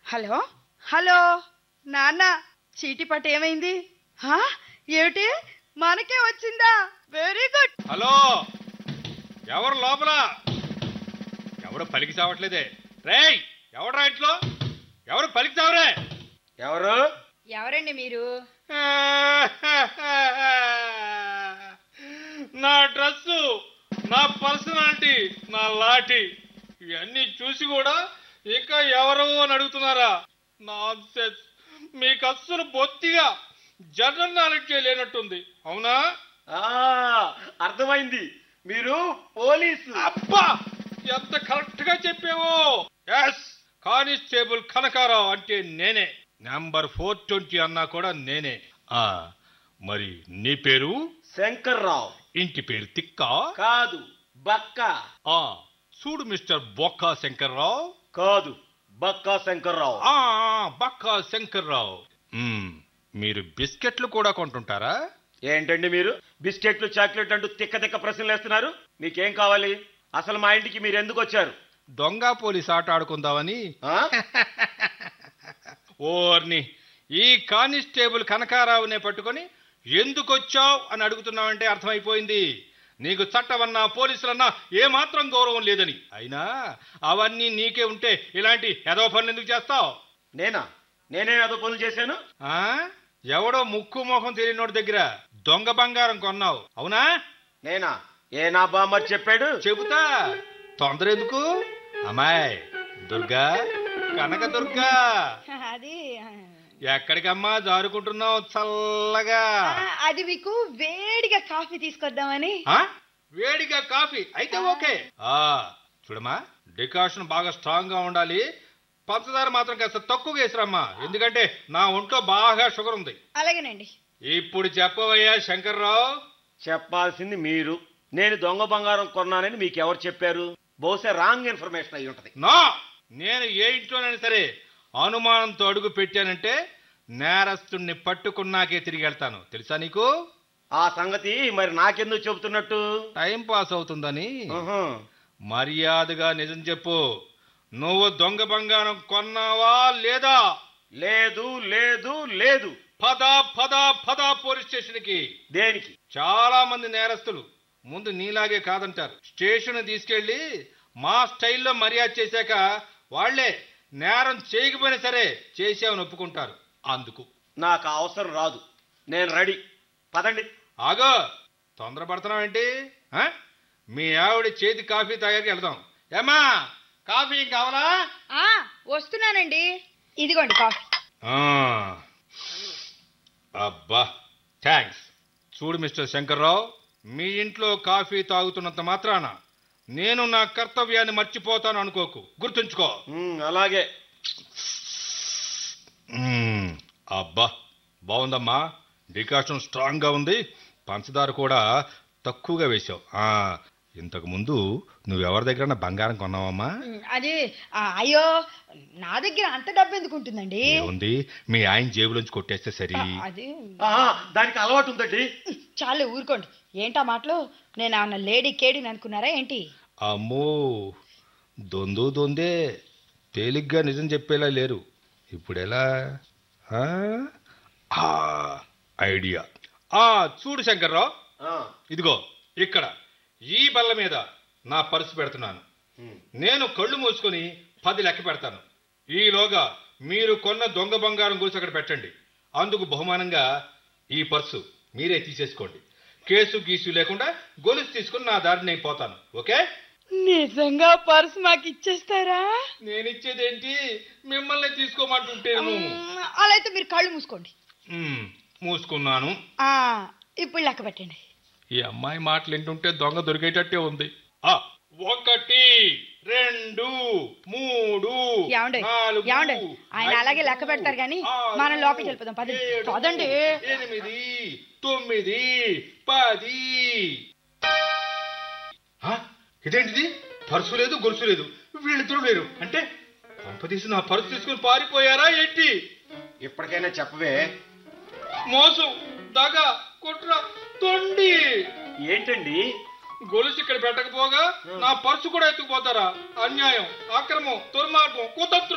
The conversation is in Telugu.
హలో హలో నాన్న చీటీ పట్ట ఏమైంది హా? ఏమిటి మనకే వచ్చిందా వెరీ గుడ్ హలో ఎవరు లోపల ఎవరు పలికి చావట్లేదే రేయ్ ఎవడ్రా ఇంట్లో ఎవరు పలికి చావరే ఎవరు ఎవరండి మీరు నా డ్రెస్సు నా పర్సనాలిటీ నా లాఠీ ఇవన్నీ చూసి కూడా ఇంకా ఎవరు అని అడుగుతున్నారా నాన్సెన్స్ మీకు అస్సలు బొత్తిగా జనరల్ నాలెడ్జ్ లేనట్టుంది అవునా ఆ అర్థమైంది మీరు పోలీసు అబ్బా ఎంత కరెక్ట్ గా చెప్పావో ఎస్ కానిస్టేబుల్ కనకారావు అంటే నేనే నంబర్ ఫోర్ ట్వంటీ అన్నా కూడా నేనే ఆ మరి నీ పేరు శంకర్రావు ఇంటి పేరు తిక్క కాదు బక్క ఆ చూడు మిస్టర్ బొక్కా శంకర్రావు కాదు బక్క శంకర్రావు ఆ బక్కా శంకర్రావు మ్మ్, మీరు బిస్కెట్లు కూడా కొంటుంటారా ఏంటండి మీరు బిస్కెట్లు చాక్లెట్ అంటూ తిక్క తిక్క ప్రశ్నలు వేస్తున్నారు మీకేం కావాలి అసలు మా ఇంటికి మీరు ఎందుకు వచ్చారు దొంగ పోలీస్ ఆట ఆడుకుందామని ఆ? ఓర్ని ఈ కానిస్టేబుల్ కనకారావునే పట్టుకొని ఎందుకు వచ్చావు అని అడుగుతున్నావంటే అర్థమైపోయింది నీకు చట్టమన్నా పోలీసులన్నా ఏమాత్రం గౌరవం లేదని అయినా అవన్నీ నీకే ఉంటే ఇలాంటి ఎదవ పనులు ఎందుకు చేస్తావు నేనా నేనే ఏదో పనులు చేశాను ఆ ఎవడో ముక్కు మొహం తెలియనోడి దగ్గర దొంగ బంగారం కొన్నావు అవునా నేనా ఏ నా బామ్మర్ చెప్పాడు చెబుతా తొందర ఎందుకు అమ్మాయి దుర్గా కనక దుర్గా అది ఎక్కడికమ్మా జారుకుంటున్నావు చల్లగా ఆ, అది మీకు వేడిగా కాఫీ తీసుకొద్దామని ఆ? వేడిగా కాఫీ అయితే ఓకే ఆ చూడమ్మా డికాషన్ బాగా స్ట్రాంగ్ గా ఉండాలి పంచదార మాత్రం కాస్త తక్కువగా వేసిరమ్మా ఎందుకంటే నా ఒంట్లో బాగా షుగర్ ఉంది అలాగేనండి ఇప్పుడు చెప్పవయ్యా శంకర్రావు చెప్పాల్సింది మీరు నేను దొంగ బంగారం కొన్నానని మీకు ఎవరు చెప్పారు బహుశా రాంగ్ ఇన్ఫర్మేషన్ అయి ఉంటది నా నేను ఏ ఇంట్లోనైనా సరే అనుమానంతో అడుగు పెట్టానంటే నేరస్తుణ్ణి పట్టుకున్నాకే తిరిగి వెళ్తాను తెలుసా నీకు ఆ సంగతి మరి నాకెందుకు చెబుతున్నట్టు టైం పాస్ అవుతుందని ఉహు. మర్యాదగా నిజం చెప్పు నువ్వు దొంగ బంగారం కొన్నావా లేదా లేదు లేదు లేదు పద పద పద పోలీస్ స్టేషన్ కి దేనికి చాలా మంది నేరస్తులు ముందు నీలాగే కాదంటారు స్టేషన్ తీసుకెళ్లి మా స్టైల్లో మర్యాద చేశాక వాళ్లే నేరం చేయకపోయినా సరే చేసావని ఒప్పుకుంటారు అందుకు నాకు ఆ అవసరం రాదు నేను రెడీ పదండి ఆగో తొందరపడుతున్నావేంటి ఆ? మీ ఆవిడ చేతి కాఫీ తాగాక వెళ్దాం ఏమా కాఫీ కావాలా ఆ వస్తున్నానండి ఇదిగోండి కాఫీ ఆ. అబ్బా థ్యాంక్స్ చూడు మిస్టర్ శంకర్రావు మీ ఇంట్లో కాఫీ తాగుతున్నంత మాత్రాన నేను నా కర్తవ్యాన్ని మర్చిపోతాను అనుకోకు గుర్తుంచుకో ఉమ్, అలాగే మ్మ్. అబ్బా బాగుందమ్మా డికాషన్ స్ట్రాంగ్ గా ఉంది పంచదార కూడా తక్కువగా వేసావు ఆ ఇంతకు ముందు నువ్వెవరి దగ్గర బంగారం కొన్నావమ్మా ఉమ్, అది ఆ, అయ్యో నా దగ్గర అంత డబ్బు ఎందుకు ఉంటుందండి ఏముంది మీ ఆయన జేబులోంచి కొట్టేస్తే సరి ఆ, అది ఆ, దానికి అలవాటు ఉందండి చాలు ఊరుకోండి ఏంటా మాటలు నేను ఏమన్నా లేడీ కేడిని అనుకున్నారా ఏంటి అమ్మో దొందు దొందే తేలిగ్గా నిజం చెప్పేలా లేరు ఇప్పుడెలా ఆ? ఆ, ఐడియా ఆ చూడు శంకర్రావు ఆ, ఇదిగో ఇక్కడ ఈ బల్ల మీద నా పర్సు పెడుతున్నాను ఉమ్, నేను కళ్ళు మూసుకొని పది లెక్క పెడతాను ఈలోగా మీరు కొన్న దొంగ బంగారం గురించి అక్కడ పెట్టండి అందుకు బహుమానంగా ఈ పర్సు మీరే తీసేసుకోండి కేసు గీసు లేకుండా గొలుసు తీసుకుని నా దారి నేను పోతాను ఓకే నిజంగా పర్స్ మాకు ఇచ్చేస్తారా నేను ఇచ్చేదేంటి మిమ్మల్ని తీసుకోమంటుంటేను ఉమ్, అలా అయితే మీరు కళ్ళు మూసుకోండి మ్మ్, మూసుకున్నాను ఆ ఇప్పుడు లెక్క పెట్టండి ఈ అమ్మాయి మాటలు వింటుంటే దొంగ దొరికేటట్టే ఉంది ఆ ఒకటి రెండు మూడు ఏమండి? నాలుగు, ఏమండి? ఆయన అలాగే లెక్క ఐదు, పెడతారు గాని ఆరు, మనం లోపలికి వెళ్ళిపోదాం. పదండి. ఏడు, పదండి. ఎనిమిది తొమ్మిది పది ఆ, ఇదేంటిది పర్సు లేదు గొలుసు లేదు వీళ్ళిద్దరూ లేరు అంటే పంపదీసి నా పర్సు తీసుకుని పారిపోయారా ఏంటి ఇప్పటికైనా చెప్పవే మోసం దగ కుట్ర తొండి ఏంటండి గొలుసు ఇక్కడ పెట్టకపోగా నా పర్సు కూడా ఎత్తుకుపోతారా అన్యాయం అక్రమం దుర్మార్గం కుతంత్రం